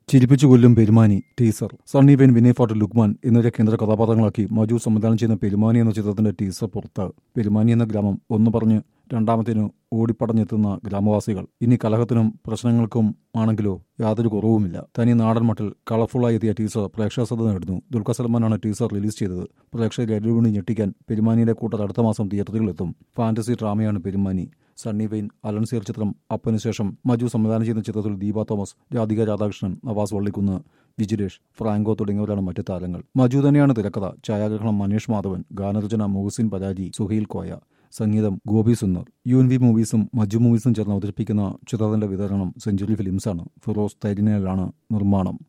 ചിരിപ്പിച്ചു കൊല്ലും പെരുമാനി ടീസർ സണ്ണി വെൻ വിനയ് ഫോർട്ട് ലുക്മാൻ എന്നിവരെ കേന്ദ്ര കഥാപാത്രങ്ങളാക്കി മജു സംവിധാനം ചെയ്യുന്ന പെരുമാനി എന്ന ചിത്രത്തിന്റെ ടീസർ പുറത്ത് പെരുമാനി എന്ന ഗ്രാമം ഒന്ന് പറഞ്ഞ് രണ്ടാമത്തേന് ഓടിപ്പടഞ്ഞെത്തുന്ന ഗ്രാമവാസികൾ ഇനി കലഹത്തിനും പ്രശ്നങ്ങൾക്കും ആണെങ്കിലോ യാതൊരു കുറവുമില്ല തനി നാടൻ മട്ടിൽ കളർഫുള്ളായി എത്തിയ ടീസർ പ്രേക്ഷക ശ്രദ്ധ നേടുന്നു ദുൽഖർ സൽമാനാണ് ടീസർ റിലീസ് ചെയ്തത് പ്രേക്ഷകരെ അടിപൊളി ഞെട്ടിക്കാൻ പെരുമാനിയുടെ കൂട്ടർ അടുത്ത മാസം തിയേറ്ററുകളിലെത്തും ഫാന്റസി ഡ്രാമയാണ് പെരുമാനി സണ്ണി വെയിൻ അലൻസിയർ ചിത്രം അപ്പനു ശേഷം മജു സംവിധാനം ചെയ്യുന്ന ചിത്രത്തിൽ ദീപ തോമസ് രാധിക രാധാകൃഷ്ണൻ നവാസ് വള്ളിക്കുന്ന് വിജിരേഷ് ഫ്രാങ്കോ തുടങ്ങിയവരാണ് മറ്റ് താരങ്ങൾ മജു തന്നെയാണ് തിരക്കഥ ഛായാഗ്രഹണം മനീഷ് മാധവൻ ഗാനരചന മുഹസിൻ പരാജി സുഹൈൽ കോയ സംഗീതം Gopi Sundar U N V മൂവീസും മജു മൂവീസും ചേർന്ന് അവതരിപ്പിക്കുന്ന ചിത്രത്തിന്റെ വിതരണം സെഞ്ചുറി ഫിലിംസാണ് ഫിറോസ് തൈരിനയിലാണ് നിർമ്മാണം